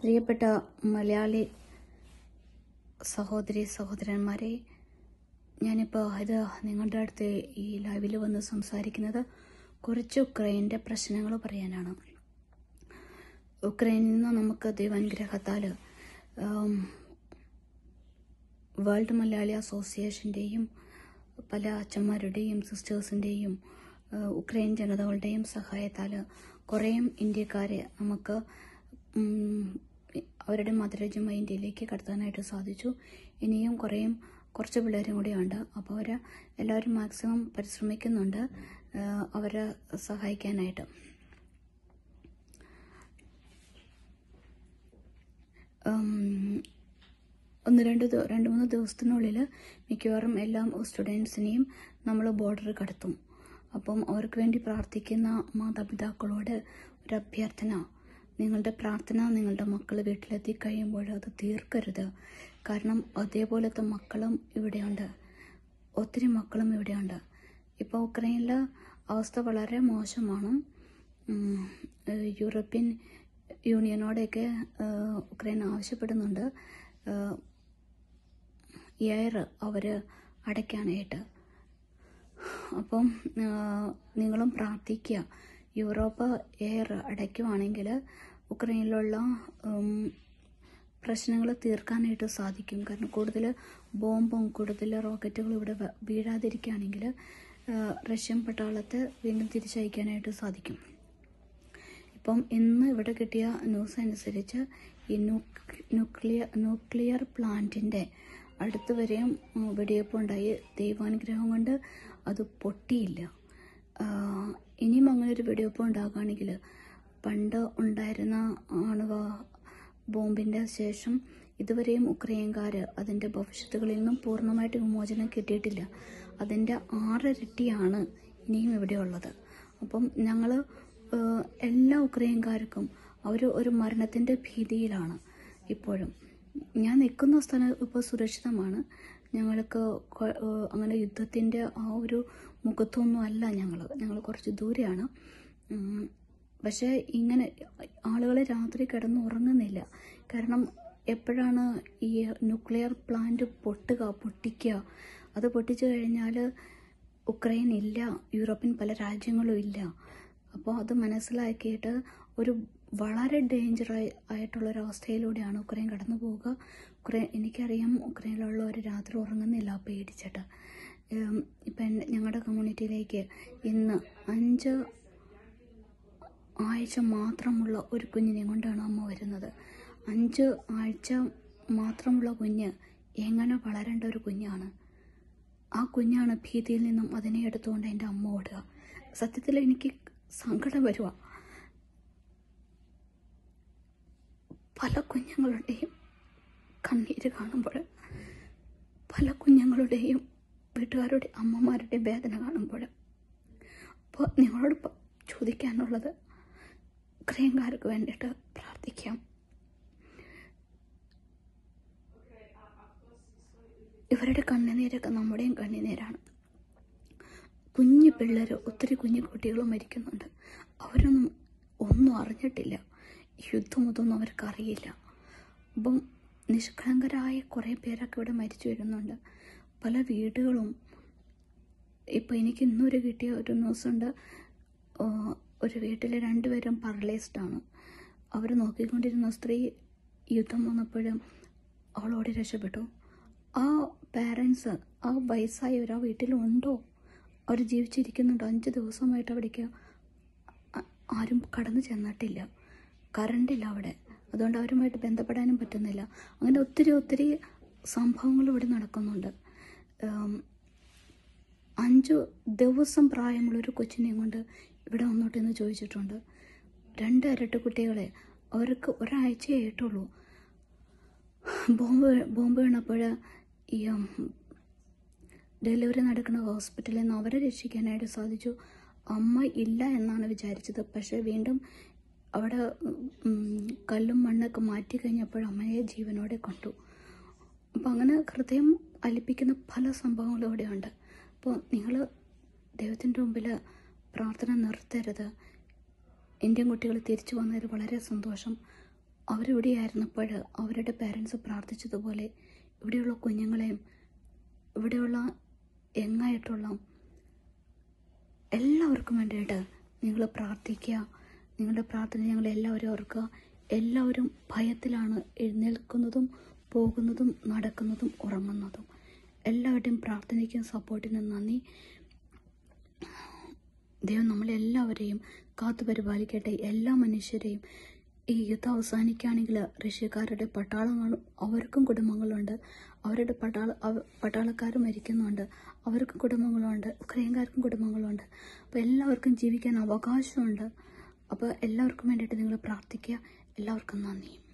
പ്രിയപ്പെട്ട മലയാളി സഹോദരി സഹോദരന്മാരെ ഞാനിപ്പോൾ ഇത് നിങ്ങളുടെ അടുത്ത് ഈ ലൈവിൽ വന്ന് സംസാരിക്കുന്നത് കുറച്ച് ഉക്രൈൻ്റെ പ്രശ്നങ്ങൾ പറയാനാണ് ഉക്രൈനിൽ നിന്ന് നമുക്ക് ദൈവാനുഗ്രഹത്താൽ വേൾഡ് മലയാളി അസോസിയേഷൻ്റെയും പല അച്ഛന്മാരുടെയും സിസ്റ്റേഴ്സിൻ്റെയും ഉക്രൈൻ ജനതകളുടെയും സഹായത്താൽ കുറേയും ഇന്ത്യക്കാരെ നമുക്ക് ഉം, അവരുടെ മധുരജമായ ഇന്ത്യയിലേക്ക് കടത്താനായിട്ട് സാധിച്ചു ഇനിയും കുറേയും കുറച്ച് പിള്ളേരും കൂടിയുണ്ട് അപ്പോൾ അവർ എല്ലാവരും മാക്സിമം പരിശ്രമിക്കുന്നുണ്ട് ആ, അവരെ സഹായിക്കാനായിട്ട് ഉം, ഒന്ന് രണ്ട് ദിവ- രണ്ട് മൂന്ന് ദിവസത്തിനുള്ളിൽ മിക്കവാറും എല്ലാ സ്റ്റുഡൻസിനെയും നമ്മൾ ബോർഡർ കടത്തും അപ്പം അവർക്ക് വേണ്ടി പ്രാർത്ഥിക്കുന്ന മാതാപിതാക്കളോട് ഒരു അഭ്യർത്ഥന നിങ്ങളുടെ പ്രാർത്ഥന നിങ്ങളുടെ മക്കൾ വീട്ടിലെത്തി കഴിയുമ്പോൾ അത് തീർക്കരുത് കാരണം അതേപോലത്തെ മക്കളും ഇവിടെയുണ്ട് ഒത്തിരി മക്കളും ഇവിടെയുണ്ട് ഇപ്പോൾ ഉക്രൈനിലെ അവസ്ഥ വളരെ മോശമാണ് ഉം, ഏഹ് യൂറോപ്യൻ യൂണിയനോടെയൊക്കെ ഏഹ് ഉക്രൈൻ ആവശ്യപ്പെടുന്നുണ്ട് ഏഹ് എയർ അവർ അടയ്ക്കാനായിട്ട് അപ്പം ഏഹ് നിങ്ങളും പ്രാർത്ഥിക്കുക യൂറോപ്പ് എയർ അടയ്ക്കുവാണെങ്കിൽ ഉക്രൈനിലുള്ള പ്രശ്നങ്ങൾ തീർക്കാനായിട്ട് സാധിക്കും കാരണം കൂടുതൽ ബോംബും കൂടുതൽ റോക്കറ്റുകളും ഇവിടെ വ- വീഴാതിരിക്കുകയാണെങ്കിൽ ഏഹ് റഷ്യൻ പട്ടാളത്തെ വീണ്ടും തിരിച്ചയക്കാനായിട്ട് സാധിക്കും ഇപ്പം ഇന്ന് ഇവിടെ കിട്ടിയ ന്യൂസ് അനുസരിച്ച് ഈ ന്യൂക്- ന്യൂക്ലിയർ ന്യൂക്ലിയർ പ്ലാന്റിൻ്റെ അടുത്ത് വരെയും ഉം, വെടിവെപ്പ് ഉണ്ടായി ദൈവാനുഗ്രഹം കൊണ്ട് അത് പൊട്ടിയില്ല ആ, ഇനിയും അങ്ങനെ ഒരു വെടിവെപ്പ് ഉണ്ടാകുകയാണെങ്കിൽ പണ്ട് ഉണ്ടായിരുന്ന ആണവ ബോംബിൻ്റെ ശേഷം ഇതുവരെയും ഉക്രൈൻകാർ അതിൻ്റെ ഭവിഷ്യത്തുകളിൽ നിന്നും പൂർണ്ണമായിട്ട് വിമോചനം കിട്ടിയിട്ടില്ല അതിൻ്റെ ആറിരട്ടിയാണ് ഇനിയും ഇവിടെയുള്ളത് അപ്പം ഞങ്ങൾ എല്ലാ ഉക്രൈൻകാർക്കും അവർ ഒരു മരണത്തിൻ്റെ ഭീതിയിലാണ് ഇപ്പോഴും ഞാൻ നിൽക്കുന്ന സ്ഥലം ഇപ്പോൾ സുരക്ഷിതമാണ് ഞങ്ങൾക്ക് കൊ- ഏഹ് അങ്ങനെ യുദ്ധത്തിൻ്റെ ആ ഒരു മുഖത്തൊന്നും അല്ല ഞങ്ങൾ ഞങ്ങൾ കുറച്ച് ദൂരെയാണ് ഉം, പക്ഷേ ഇങ്ങനെ ആളുകൾ രാത്രി കിടന്ന് ഉറങ്ങുന്നില്ല കാരണം എപ്പോഴാണ് ഈ ന്യൂക്ലിയർ പ്ലാന്റ് പൊട്ടുക പൊട്ടിക്കുക അത് പൊട്ടിച്ചു കഴിഞ്ഞാൽ ഉക്രൈൻ ഇല്ല യൂറോപ്യൻ പല രാജ്യങ്ങളും ഇല്ല അപ്പോൾ അത് മനസ്സിലാക്കിയിട്ട് ഒരു വളരെ ഡേഞ്ചർ ആയിട്ടുള്ള ഒരു അവസ്ഥയിലൂടെയാണ് ഉക്രൈൻ കടന്നു പോവുക ഉക്രൈൻ എനിക്കറിയാം ഉക്രൈനിലുള്ളവർ രാത്രി ഉറങ്ങുന്നില്ല പേടിച്ചിട്ട് ഉം, ഇപ്പം എൻ്റെ- ഞങ്ങളുടെ കമ്മ്യൂണിറ്റിയിലേക്ക് ഇന്ന് അഞ്ച് ആഴ്ച മാത്രമുള്ള ഒരു കുഞ്ഞിനെ കൊണ്ടാണ് അമ്മ വരുന്നത് അഞ്ച് ആഴ്ച മാത്രമുള്ള കുഞ്ഞ് എങ്ങനെ വളരേണ്ട ഒരു കുഞ്ഞാണ് ആ കുഞ്ഞാണ് ഭീതിയിൽ നിന്നും അതിനെ എടുത്തുകൊണ്ട് എൻ്റെ അമ്മ ഓടുക സത്യത്തിൽ എനിക്ക് സങ്കടം വരുക പല കുഞ്ഞുങ്ങളുടെയും കണ്ണീര് കാണുമ്പോൾ പല കുഞ്ഞുങ്ങളുടെയും വീട്ടുകാരുടെ അമ്മമാരുടെയും വേദന കാണുമ്പോൾ അപ്പോൾ നിങ്ങളോട് പ- ചോദിക്കാനുള്ളത് ഉക്രൈൻകാർക്ക് വേണ്ടിയിട്ട് പ്രാർത്ഥിക്കാം ഇവരുടെ കണ്ണുനീരൊക്കെ നമ്മുടെയും കണ്ണുനീരാണ് കുഞ്ഞു പിള്ളേർ ഒത്തിരി കുഞ്ഞു കുട്ടികളും മരിക്കുന്നുണ്ട് അവരൊന്നും ഒന്നും അറിഞ്ഞിട്ടില്ല യുദ്ധം ഇതൊന്നും അവർക്ക് അറിയില്ല അപ്പം നിഷ്കളങ്കരായ കുറേ പേരൊക്കെ ഇവിടെ മരിച്ചു വരുന്നുണ്ട് പല വീടുകളും ഇപ്പോൾ എനിക്ക് ഇന്നൊരു കിട്ടിയ ഒരു ന്യൂസ് ഉണ്ട് ആ, ഒരു വീട്ടിൽ രണ്ടുപേരും പാരലൈസ്ഡാണ് അവർ നോക്കിക്കൊണ്ടിരുന്ന സ്ത്രീ യുദ്ധം വന്നപ്പോഴും അവളോട് രക്ഷപ്പെട്ടു ആ പാരൻസ് ആ വയസ്സായവർ ആ വീട്ടിലുണ്ടോ അവർ ജീവിച്ചിരിക്കുന്നുണ്ടോ അഞ്ച് ദിവസമായിട്ട് അവിടേക്ക് ആ- ആരും കടന്നു ചെന്നിട്ടില്ല കറണ്ടില്ല അവിടെ അതുകൊണ്ട് അവരുമായിട്ട് ബന്ധപ്പെടാനും പറ്റുന്നില്ല അങ്ങനെ ഒത്തിരി ഒത്തിരി സംഭവങ്ങൾ ഇവിടെ നടക്കുന്നുണ്ട് ഉം, അഞ്ചു ദിവസം പ്രായമുള്ള ഒരു കൊച്ചിനെയും കൊണ്ട് ഇവിടെ വന്നോട്ടെ എന്ന് ചോദിച്ചിട്ടുണ്ട് രണ്ട് ഇരട്ട കുട്ടികളെ അവർക്ക് ഒരാഴ്ചയേ ആയിട്ടുള്ളൂ ബോംബ് ബോംബ് വീണപ്പോൾ ഈ ഉം, ഡെലിവറി നടക്കുന്ന ഹോസ്പിറ്റലിൽ നിന്ന് അവരെ രക്ഷിക്കാനായിട്ട് സാധിച്ചു അമ്മ ഇല്ല എന്നാണ് വിചാരിച്ചത് പക്ഷേ വീണ്ടും അവിടെ ഉം, കല്ലും മണ്ണൊക്കെ മാറ്റി കഴിഞ്ഞപ്പോൾ അമ്മയെ ജീവനോടെ കണ്ടു അപ്പം അങ്ങനെ ഹൃദയം അലിപ്പിക്കുന്ന പല സംഭവങ്ങളും ഇവിടെയുണ്ട് അപ്പോൾ നിങ്ങൾ ദൈവത്തിൻ്റെ മുമ്പിൽ പ്രാർത്ഥന നിർത്തരുത് ഇന്ത്യൻ കുട്ടികൾ തിരിച്ചു വന്നതിൽ വളരെ സന്തോഷം അവരിവിടെയായിരുന്നപ്പോൾ അവരുടെ പേരൻസ് പ്രാർത്ഥിച്ചതുപോലെ ഇവിടെയുള്ള കുഞ്ഞുങ്ങളെയും ഇവിടെയുള്ള യങ്ങായിട്ടുള്ള എല്ലാവർക്കും വേണ്ടിയിട്ട് നിങ്ങൾ പ്രാർത്ഥിക്കുക നിങ്ങളുടെ പ്രാർത്ഥന ഞങ്ങൾ എല്ലാവരും ഓർക്കുക എല്ലാവരും ഭയത്തിലാണ് എഴുന്നേൽക്കുന്നതും പോകുന്നതും നടക്കുന്നതും ഉറങ്ങുന്നതും എല്ലാവരുടെയും പ്രാർത്ഥനയ്ക്കും സപ്പോർട്ടിനും നന്ദി ദൈവം നമ്മളെല്ലാവരെയും കാത്തു പരിപാലിക്കട്ടെ എല്ലാ മനുഷ്യരെയും ഈ യുദ്ധം അവസാനിക്കുകയാണെങ്കിൽ ഋഷിക്കാരുടെ പട്ടാളങ്ങളും അവർക്കും കുടുംബങ്ങളുണ്ട് അവരുടെ പട്ടാള അവ- പട്ടാളക്കാർ മരിക്കുന്നുണ്ട് അവർക്കും കുടുംബങ്ങളുണ്ട് ഉക്രൈൻകാർക്കും കുടുംബങ്ങളുണ്ട് അപ്പോൾ എല്ലാവർക്കും ജീവിക്കാൻ അവകാശമുണ്ട് അപ്പോൾ എല്ലാവർക്കും വേണ്ടിയിട്ട് നിങ്ങൾ പ്രാർത്ഥിക്കുക എല്ലാവർക്കും നന്ദി